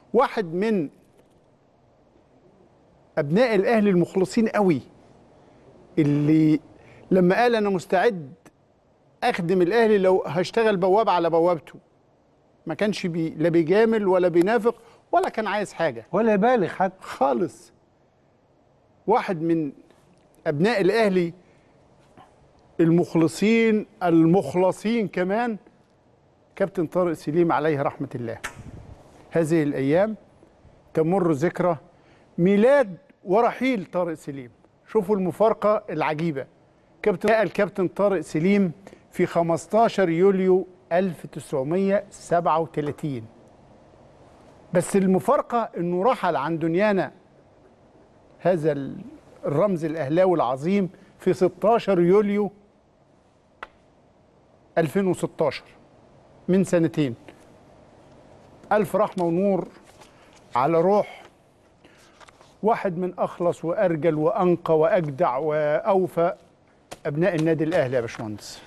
واحد من ابناء الاهلي المخلصين قوي اللي لما قال انا مستعد اخدم الاهلي لو هشتغل بواب على بوابته ما كانش بي لا بيجامل ولا بينافق ولا كان عايز حاجه ولا يبالغ حتى خالص واحد من ابناء الاهلي المخلصين المخلصين كمان كابتن طارق سليم عليه رحمه الله هذه الايام تمر ذكرى ميلاد ورحيل طارق سليم شوفوا المفارقه العجيبه كابتن الكابتن طارق سليم في 15 يوليو 1937 بس المفارقه انه رحل عن دنيانا هذا الرمز الاهلاوي العظيم في 16 يوليو 2016 من سنتين ألف رحمة ونور على روح واحد من أخلص وأرجل وأنقى وأجدع وأوفى أبناء النادي الأهلي يا باشمهندس